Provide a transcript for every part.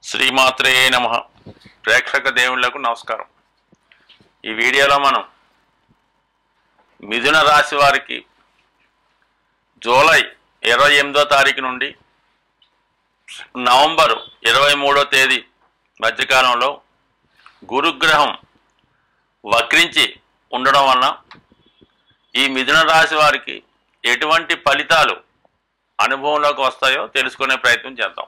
శ్రీమాత్రే నమ ప్రేక్షక దేవుళ్లకు నమస్కారం ఈ వీడియోలో మనం మిథున రాశి వారికి జూలై ఇరవై ఎనిమిదో తారీఖు నుండి నవంబర్ ఇరవై మూడో తేదీ మధ్యకాలంలో గురుగ్రహం వక్రించి ఉండడం వలన ఈ మిథున రాశి వారికి ఎటువంటి ఫలితాలు అనుభవంలోకి వస్తాయో తెలుసుకునే ప్రయత్నం చేద్దాం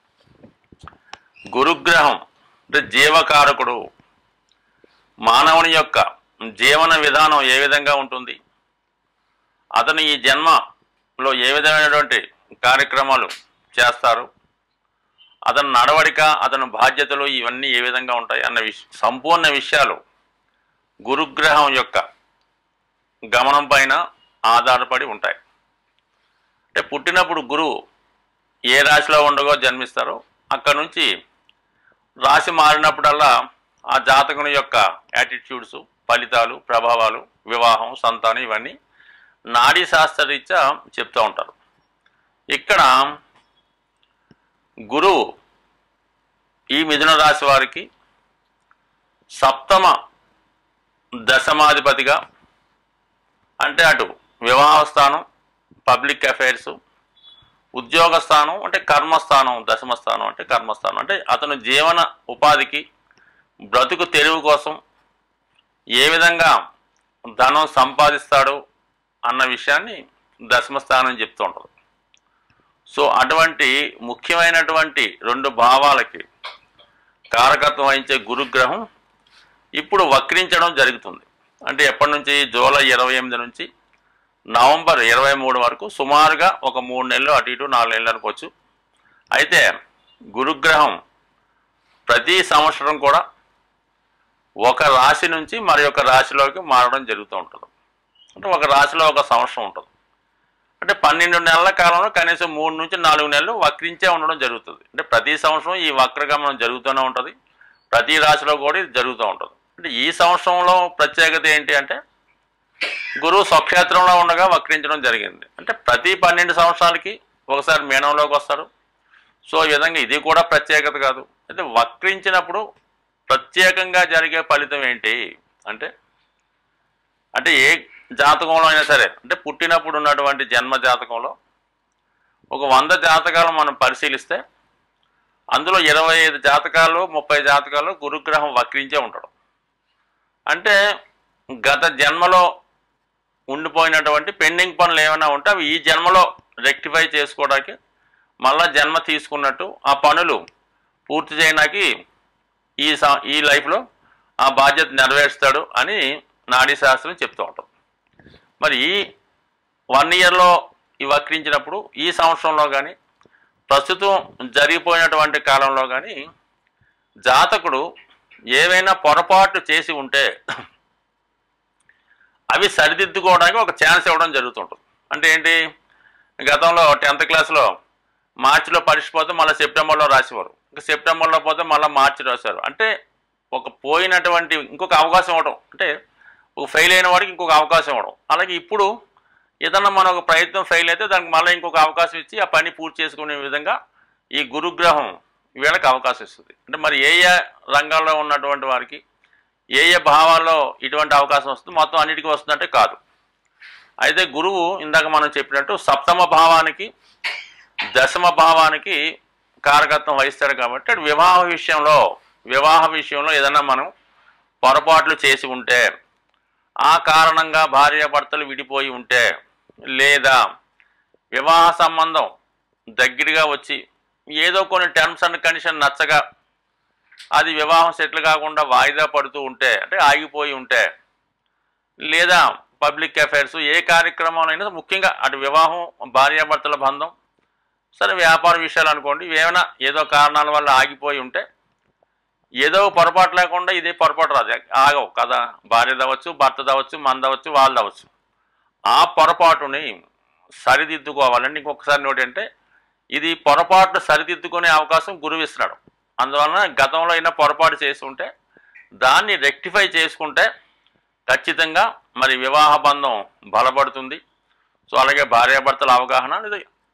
గురుగ్రహం అంటే జీవకారకుడు మానవుని యొక్క జీవన విధానం ఏ విధంగా ఉంటుంది అతను ఈ జన్మలో ఏ విధమైనటువంటి కార్యక్రమాలు చేస్తారు అతని నడవడిక అతని బాధ్యతలు ఇవన్నీ ఏ విధంగా ఉంటాయి అన్న విష సంపూర్ణ విషయాలు గురుగ్రహం యొక్క గమనం పైన ఆధారపడి ఉంటాయి అంటే పుట్టినప్పుడు గురువు ఏ రాశిలో ఉండగో జన్మిస్తారో అక్కడ నుంచి రాశి మారినప్పుడల్లా ఆ జాతకుని యొక్క యాటిట్యూడ్స్ ఫలితాలు ప్రభావాలు వివాహం సంతానం ఇవన్నీ నాడీ శాస్త్రరీత్యా చెప్తూ ఉంటారు ఇక్కడ గురువు ఈ మిథున రాశి వారికి సప్తమ దశమాధిపతిగా అంటే అటు వివాహ స్థానం పబ్లిక్ అఫైర్స్ ఉద్యోగ స్థానం అంటే కర్మస్థానం దశమ స్థానం అంటే కర్మస్థానం అంటే అతను జీవన ఉపాధికి బ్రతుకు తెరువు కోసం ఏ విధంగా ధనం సంపాదిస్తాడు అన్న విషయాన్ని దశమ స్థానం చెప్తూ ఉంటుంది సో అటువంటి ముఖ్యమైనటువంటి రెండు భావాలకి కారకత్వం వహించే గురుగ్రహం ఇప్పుడు వక్రించడం జరుగుతుంది అంటే ఎప్పటి నుంచి జూలై ఇరవై ఎనిమిది నుంచి నవంబర్ ఇరవై మూడు వరకు సుమారుగా ఒక మూడు నెలలు అటు ఇటు నాలుగు నెలలు అనుకోవచ్చు అయితే గురుగ్రహం ప్రతి సంవత్సరం కూడా ఒక రాశి నుంచి మరి ఒక రాశిలోకి మారడం జరుగుతూ ఉంటుంది అంటే ఒక రాశిలో ఒక సంవత్సరం ఉంటుంది అంటే పన్నెండు నెలల కాలంలో కనీసం మూడు నుంచి నాలుగు నెలలు వక్రించే ఉండడం జరుగుతుంది అంటే ప్రతి సంవత్సరం ఈ వక్రగమనం జరుగుతూనే ఉంటుంది ప్రతి రాశిలో కూడా ఇది జరుగుతూ ఉంటుంది అంటే ఈ సంవత్సరంలో ప్రత్యేకత ఏంటి అంటే గురువు స్వక్షేత్రంలో ఉండగా వక్రించడం జరిగింది అంటే ప్రతి పన్నెండు సంవత్సరాలకి ఒకసారి మీనంలోకి వస్తారు సో ఈ విధంగా ఇది కూడా ప్రత్యేకత కాదు అయితే వక్రించినప్పుడు ప్రత్యేకంగా జరిగే ఫలితం ఏంటి అంటే అంటే ఏ జాతకంలో అయినా సరే అంటే పుట్టినప్పుడు ఉన్నటువంటి జన్మ జాతకంలో ఒక వంద జాతకాలు మనం పరిశీలిస్తే అందులో ఇరవై ఐదు జాతకాలు ముప్పై జాతకాలు గురుగ్రహం వక్రించే ఉంటాడు అంటే గత జన్మలో ఉండిపోయినటువంటి పెండింగ్ పనులు ఏమైనా ఉంటే అవి ఈ జన్మలో రెక్టిఫై చేసుకోవడానికి మళ్ళా జన్మ తీసుకున్నట్టు ఆ పనులు పూర్తి చేయడానికి ఈ స- ఈ లైఫ్లో ఆ బాధ్యత నెరవేరుస్తాడు అని నాడీ శాస్త్రం చెప్తూ ఉంటాం మరి ఈ వన్ ఇయర్లో ఈ వక్రించినప్పుడు ఈ సంవత్సరంలో కానీ ప్రస్తుతం జరిగిపోయినటువంటి కాలంలో కానీ జాతకుడు ఏవైనా పొరపాట్లు చేసి ఉంటే అవి సరిదిద్దుకోవడానికి ఒక ఛాన్స్ ఇవ్వడం జరుగుతుంటుంది అంటే ఏంటి గతంలో టెన్త్ క్లాస్లో మార్చిలో పరీక్ష పోతే మళ్ళీ సెప్టెంబర్లో రాసేవారు ఇంకా సెప్టెంబర్లో పోతే మళ్ళీ మార్చి రాశారు అంటే ఒక పోయినటువంటి ఇంకొక అవకాశం ఇవ్వడం అంటే ఒక ఫెయిల్ అయిన వాడికి ఇంకొక అవకాశం ఇవ్వడం అలాగే ఇప్పుడు ఏదన్నా మన ఒక ప్రయత్నం ఫెయిల్ అయితే దానికి మళ్ళీ ఇంకొక అవకాశం ఇచ్చి ఆ పని పూర్తి చేసుకునే విధంగా ఈ గురుగ్రహం వీళ్ళకి అవకాశం ఇస్తుంది అంటే మరి ఏ ఏ రంగాల్లో ఉన్నటువంటి వారికి ఏ ఏ భావాల్లో ఇటువంటి అవకాశం వస్తుంది మొత్తం అన్నిటికీ వస్తుందంటే కాదు అయితే గురువు ఇందాక మనం చెప్పినట్టు సప్తమ భావానికి దశమ భావానికి కారకత్వం వహిస్తాడు కాబట్టి అటు వివాహ విషయంలో వివాహ విషయంలో ఏదైనా మనం పొరపాట్లు చేసి ఉంటే ఆ కారణంగా భార్యాభర్తలు విడిపోయి ఉంటే లేదా వివాహ సంబంధం దగ్గరగా వచ్చి ఏదో కొన్ని టర్మ్స్ అండ్ కండిషన్ నచ్చగా అది వివాహం సెటిల్ కాకుండా వాయిదా పడుతూ ఉంటే అంటే ఆగిపోయి ఉంటే లేదా పబ్లిక్ అఫైర్స్ ఏ కార్యక్రమంలో ముఖ్యంగా అటు వివాహం భార్యాభర్తల బంధం సరే వ్యాపార విషయాలు అనుకోండి ఏమైనా ఏదో కారణాల వల్ల ఆగిపోయి ఉంటే ఏదో పొరపాటు లేకుండా ఇదే పొరపాటు రాదు ఆగవు కదా భార్య దవచ్చు భర్త దవచ్చు మన దవచ్చు వాళ్ళు దవచ్చు ఆ పొరపాటుని సరిదిద్దుకోవాలండి ఇంకొకసారి నోటి అంటే ఇది పొరపాటు సరిదిద్దుకునే అవకాశం గురువు ఇస్తున్నాడు అందువలన గతంలో అయినా పొరపాటు చేసి ఉంటే దాన్ని రెక్టిఫై చేసుకుంటే ఖచ్చితంగా మరి వివాహ బంధం బలపడుతుంది సో అలాగే భార్యాభర్తల అవగాహన ఇది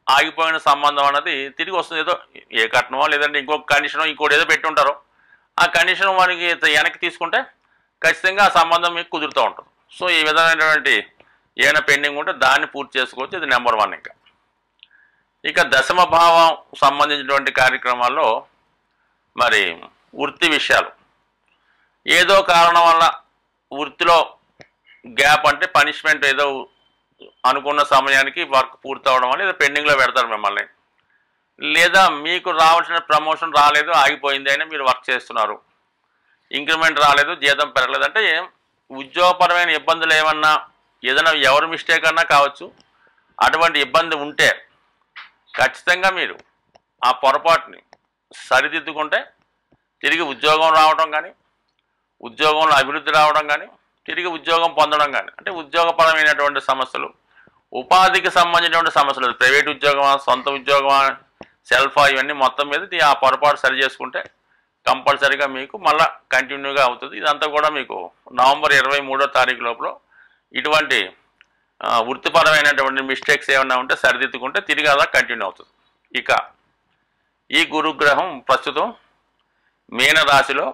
ఆగిపోయిన సంబంధం అన్నది తిరిగి వస్తుంది ఏదో ఏ కట్నమో లేదంటే ఇంకొక కండిషనో ఇంకోటి ఏదో పెట్టి ఉంటారో ఆ కండిషన్ వారికి వెనక్కి తీసుకుంటే ఖచ్చితంగా ఆ సంబంధం మీకు కుదురుతూ ఉంటుంది సో ఈ విధమైనటువంటి ఏమైనా పెండింగ్ ఉంటే దాన్ని పూర్తి చేసుకోవచ్చు ఇది నెంబర్ వన్ ఇంకా ఇక దశమ భావం సంబంధించినటువంటి కార్యక్రమాల్లో మరి వృత్తి విషయాలు ఏదో కారణం వల్ల వృత్తిలో గ్యాప్ అంటే పనిష్మెంట్ ఏదో అనుకున్న సమయానికి వర్క్ పూర్తి అవడం వల్ల ఏదో పెండింగ్లో పెడతారు మిమ్మల్ని లేదా మీకు రావాల్సిన ప్రమోషన్ రాలేదు ఆగిపోయింది అయినా మీరు వర్క్ చేస్తున్నారు ఇంక్రిమెంట్ రాలేదు జీతం పెరగలేదు అంటే ఉద్యోగపరమైన ఇబ్బందులు ఏమన్నా ఏదైనా ఎవరి మిస్టేక్ అన్నా కావచ్చు అటువంటి ఇబ్బంది ఉంటే ఖచ్చితంగా మీరు ఆ పొరపాటుని సరిదిద్దుకుంటే తిరిగి ఉద్యోగం రావడం కానీ ఉద్యోగంలో అభివృద్ధి రావడం కానీ తిరిగి ఉద్యోగం పొందడం కానీ అంటే ఉద్యోగపరమైనటువంటి సమస్యలు ఉపాధికి సంబంధించినటువంటి సమస్యలు ప్రైవేట్ ఉద్యోగమా సొంత ఉద్యోగమా సెల్ఫా ఇవన్నీ మొత్తం మీద ఈ ఆ పొరపాటు సరి చేసుకుంటే కంపల్సరీగా మీకు మళ్ళా కంటిన్యూగా అవుతుంది ఇదంతా కూడా మీకు నవంబర్ ఇరవై మూడో తారీఖు లోపల ఇటువంటి ఆ, వృత్తిపరమైనటువంటి మిస్టేక్స్ ఏమైనా ఉంటే సరిదిద్దుకుంటే తిరిగి అలా కంటిన్యూ అవుతుంది ఇక ఈ గురుగ్రహం ప్రస్తుతం మీన రాశిలో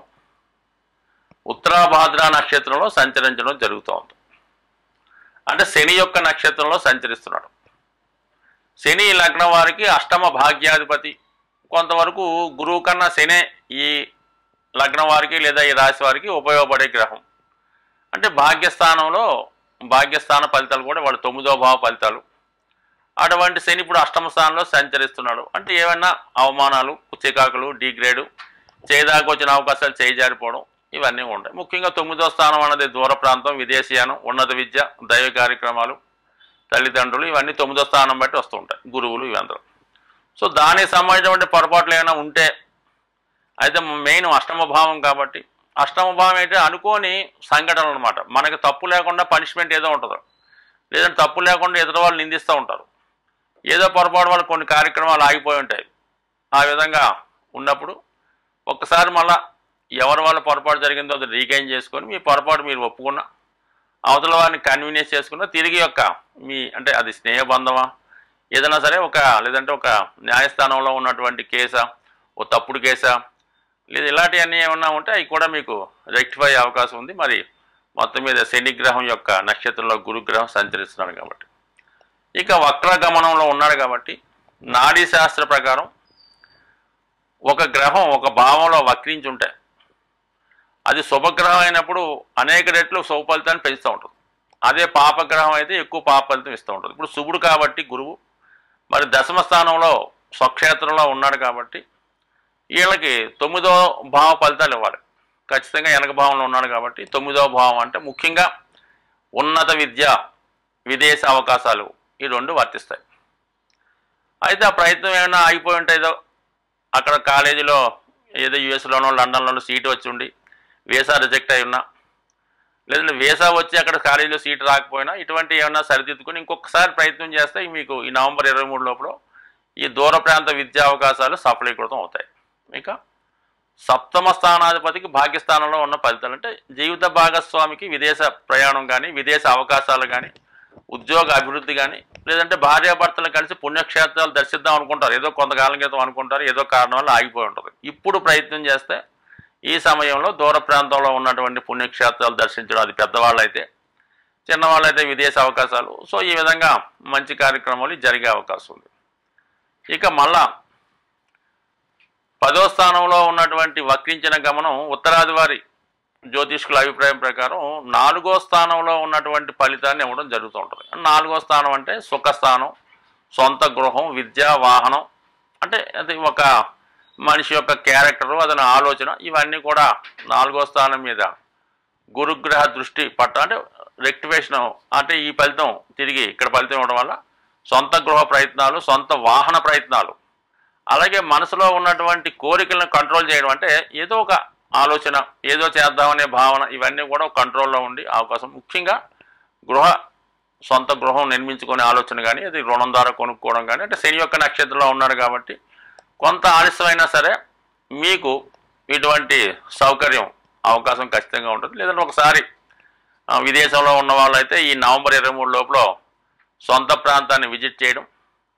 ఉత్తరాభాద్ర నక్షత్రంలో సంచరించడం జరుగుతోంది అంటే శని యొక్క నక్షత్రంలో సంచరిస్తున్నాడు శని ఈ లగ్నం వారికి అష్టమ భాగ్యాధిపతి కొంతవరకు గురువు కన్నా శనే ఈ లగ్నం వారికి లేదా ఈ రాశి వారికి ఉపయోగపడే గ్రహం అంటే భాగ్యస్థానంలో భాగ్యస్థాన ఫలితాలు కూడా వాళ్ళ తొమ్మిదో భావ ఫలితాలు అటువంటి శని ఇప్పుడు అష్టమ స్థానంలో సంచరిస్తున్నాడు అంటే ఏమైనా అవమానాలు చికాకులు డిగ్రేడు చేయదాకా వచ్చిన అవకాశాలు చేజారిపోవడం ఇవన్నీ ఉంటాయి ముఖ్యంగా తొమ్మిదో స్థానం అన్నది దూర ప్రాంతం విదేశీయానం ఉన్నత విద్య దైవ కార్యక్రమాలు తల్లిదండ్రులు ఇవన్నీ తొమ్మిదో స్థానం బట్టి వస్తుంటాయి గురువులు ఇవందరూ సో దానికి సంబంధించినటువంటి పొరపాట్లు ఏమైనా ఉంటే అయితే మెయిన్ అష్టమ భావం కాబట్టి అష్టమ భావం ఏంటంటే అనుకోని సంఘటనలు అనమాట మనకి తప్పు లేకుండా పనిష్మెంట్ ఏదో ఉంటుంది లేదంటే తప్పు లేకుండా ఎదుటి వాళ్ళు నిందిస్తూ ఉంటారు ఏదో పొరపాటు వల్ల కొన్ని కార్యక్రమాలు ఆగిపోయి ఉంటాయి ఆ విధంగా ఉన్నప్పుడు ఒక్కసారి మళ్ళా ఎవరి వల్ల పొరపాటు జరిగిందో అది రీగైన్ చేసుకొని మీ పొరపాటు మీరు ఒప్పుకున్నా అవతల వారిని కన్వీనియన్స్ చేసుకున్నా తిరిగి యొక్క మీ అంటే అది స్నేహబంధమా ఏదైనా సరే ఒక లేదంటే ఒక న్యాయస్థానంలో ఉన్నటువంటి కేసా ఓ తప్పుడు కేసా లేదా ఇలాంటివన్నీ ఏమన్నా ఉంటే అవి కూడా మీకు రెక్టిఫై అయ్యే అవకాశం ఉంది మరి మొత్తం మీద శనిగ్రహం యొక్క నక్షత్రంలో గురుగ్రహం సంచరిస్తున్నాడు కాబట్టి ఇక వక్ర గమనంలో ఉన్నాడు కాబట్టి నాడీ శాస్త్ర ప్రకారం ఒక గ్రహం ఒక భావంలో వక్రించి ఉంటే అది శుభగ్రహం అయినప్పుడు అనేక రెట్లు శుభ ఫలితాన్ని పెంచుతూ ఉంటుంది అదే పాపగ్రహం అయితే ఎక్కువ పాప ఫలితం ఇస్తూ ఉంటుంది ఇప్పుడు శుభుడు కాబట్టి గురువు మరి దశమ స్థానంలో స్వక్షేత్రంలో ఉన్నాడు కాబట్టి వీళ్ళకి తొమ్మిదో భావ ఫలితాలు ఇవ్వాలి ఖచ్చితంగా వెనక భావంలో ఉన్నాడు కాబట్టి తొమ్మిదో భావం అంటే ముఖ్యంగా ఉన్నత విద్య విదేశ అవకాశాలు ఈ రెండు వర్తిస్తాయి అయితే ఆ ప్రయత్నం ఏమైనా ఆగిపోయి ఉంటే ఏదో అక్కడ కాలేజీలో ఏదో యుఎస్లోనో లండన్లోనో సీటు వచ్చి ఉండి వీసా రిజెక్ట్ అయి ఉన్నా లేదంటే వీసా వచ్చి అక్కడ కాలేజీలో సీటు రాకపోయినా ఇటువంటి ఏమైనా సరిదిద్దుకొని ఇంకొకసారి ప్రయత్నం చేస్తే మీకు ఈ నవంబర్ ఇరవై మూడు లోపల ఈ దూర ప్రాంత విద్యా అవకాశాలు సఫలీకృతం అవుతాయి ఇక సప్తమ స్థానాధిపతికి భాగ్యస్థానంలో ఉన్న ఫలితాలు అంటే జీవిత భాగస్వామికి విదేశ ప్రయాణం కానీ విదేశ అవకాశాలు కానీ ఉద్యోగ అభివృద్ధి కానీ లేదంటే భార్యాభర్తలు కలిసి పుణ్యక్షేత్రాలు దర్శిద్దాం అనుకుంటారు ఏదో కొంతకాలం క్రితం అనుకుంటారు ఏదో కారణం వల్ల ఆగిపోయి ఉంటుంది ఇప్పుడు ప్రయత్నం చేస్తే ఈ సమయంలో దూర ప్రాంతంలో ఉన్నటువంటి పుణ్యక్షేత్రాలు దర్శించడం అది పెద్దవాళ్ళు అయితే చిన్నవాళ్ళు అయితే విదేశ అవకాశాలు సో ఈ విధంగా మంచి కార్యక్రమాలు జరిగే అవకాశం ఉంది ఇక మళ్ళా పదో స్థానంలో ఉన్నటువంటి వక్రించిన గమనం ఉత్తరాది వారి జ్యోతిష్కుల అభిప్రాయం ప్రకారం నాలుగో స్థానంలో ఉన్నటువంటి ఫలితాన్ని ఇవ్వడం జరుగుతూ ఉంటుంది నాలుగో స్థానం అంటే సుఖస్థానం సొంత గృహం విద్య వాహనం అంటే అది ఒక మనిషి యొక్క క్యారెక్టరు అతని ఆలోచన ఇవన్నీ కూడా నాలుగో స్థానం మీద గురుగ్రహ దృష్టి పట్ట అంటే రెక్టివేషన్ అంటే ఈ ఫలితం తిరిగి ఇక్కడ ఫలితం ఇవ్వడం వల్ల సొంత గృహ ప్రయత్నాలు సొంత వాహన ప్రయత్నాలు అలాగే మనసులో ఉన్నటువంటి కోరికలను కంట్రోల్ చేయడం అంటే ఏదో ఒక ఆలోచన ఏదో చేద్దామనే భావన ఇవన్నీ కూడా ఒక కంట్రోల్లో ఉండి అవకాశం ముఖ్యంగా గృహ సొంత గృహం నిర్మించుకునే ఆలోచన కానీ అది రుణం ద్వారా కొనుక్కోవడం కానీ అంటే శని యొక్క నక్షత్రంలో ఉన్నాడు కాబట్టి కొంత ఆలస్యమైనా సరే మీకు ఇటువంటి సౌకర్యం అవకాశం ఖచ్చితంగా ఉంటుంది లేదంటే ఒకసారి ఆ, విదేశంలో ఉన్న వాళ్ళైతే ఈ నవంబర్ ఇరవై మూడు లోపల సొంత ప్రాంతాన్ని విజిట్ చేయడం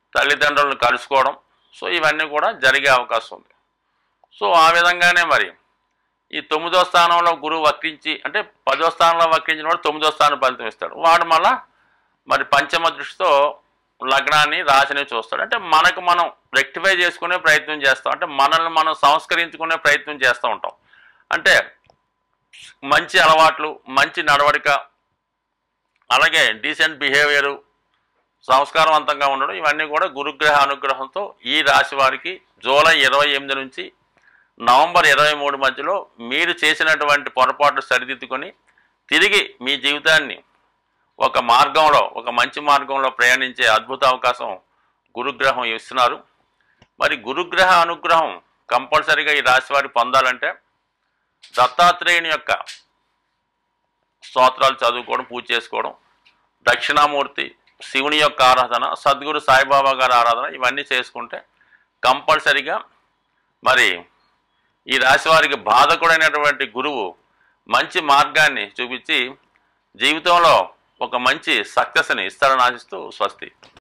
తల్లిదండ్రులను కలుసుకోవడం సో ఇవన్నీ కూడా జరిగే అవకాశం ఉంది సో ఆ విధంగానే మరి ఈ తొమ్మిదో స్థానంలో గురువు వక్రించి అంటే పదో స్థానంలో వక్రించిన వాడు తొమ్మిదో స్థానం ఫలితం ఇస్తాడు వాడు మళ్ళా మరి పంచమ దృష్టితో లగ్నాన్ని రాశిని చూస్తాడు అంటే మనకు మనం రెక్టిఫై చేసుకునే ప్రయత్నం చేస్తాం అంటే మనల్ని మనం సంస్కరించుకునే ప్రయత్నం చేస్తూ ఉంటాం అంటే మంచి అలవాట్లు మంచి నడవడిక అలాగే డీసెంట్ బిహేవియరు సంస్కారవంతంగా ఉండడం ఇవన్నీ కూడా గురుగ్రహ అనుగ్రహంతో ఈ రాశి వారికి జూలై ఇరవై ఎనిమిది నుంచి నవంబర్ ఇరవై మూడు మధ్యలో మీరు చేసినటువంటి పొరపాట్లు సరిదిద్దుకొని తిరిగి మీ జీవితాన్ని ఒక మార్గంలో ఒక మంచి మార్గంలో ప్రయాణించే అద్భుత అవకాశం గురుగ్రహం ఇస్తున్నారు మరి గురుగ్రహ అనుగ్రహం కంపల్సరీగా ఈ రాశి వారికి పొందాలంటే దత్తాత్రేయుని యొక్క స్తోత్రాలు చదువుకోవడం పూజ చేసుకోవడం దక్షిణామూర్తి శివుని యొక్క ఆరాధన సద్గురు సాయిబాబా గారి ఆరాధన ఇవన్నీ చేసుకుంటే కంపల్సరిగా మరి ఈ రాశి వారికి బాధకుడైనటువంటి గురువు మంచి మార్గాన్ని చూపించి జీవితంలో ఒక మంచి సక్సెస్ని ఇస్తారని ఆశిస్తూ స్వస్తి